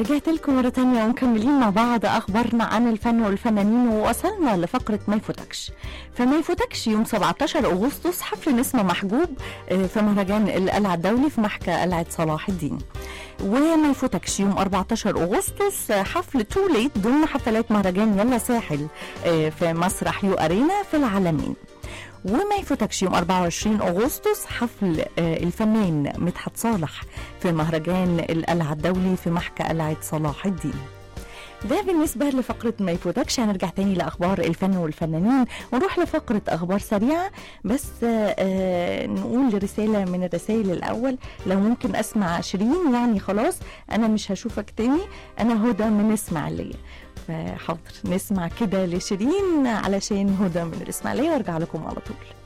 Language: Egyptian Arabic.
رجعت لكم مرة تانية ومكملين مع بعض أخبارنا عن الفن والفنانين ووصلنا لفقرة ما يفوتكش فما يفوتكش يوم 17 أغسطس حفل نسمة محجوب آه، في مهرجان القلعة الدولي في محكى قلعة صلاح الدين وما يفوتكش يوم 14 أغسطس آه، حفل تو ليت ضمن حفلات مهرجان يلا ساحل آه، في مسرح يو أرينا في العالمين وما يفوتكش يوم 24 أغسطس حفل آه، الفنان مدحت صالح في مهرجان القلعة الدولي في محكى قلعة صلاح الدين ده بالنسبة لفقرة ما يفوتكش هنرجع تاني لأخبار الفن والفنانين ونروح لفقرة أخبار سريعة بس آه، آه نقول رسالة من الرسائل الأول لو ممكن أسمع شيرين يعني خلاص أنا مش هشوفك تاني أنا هدى من إسماعيلية فحاضر نسمع كده لشيرين علشان هدى من الإسماعيلية وارجع لكم على طول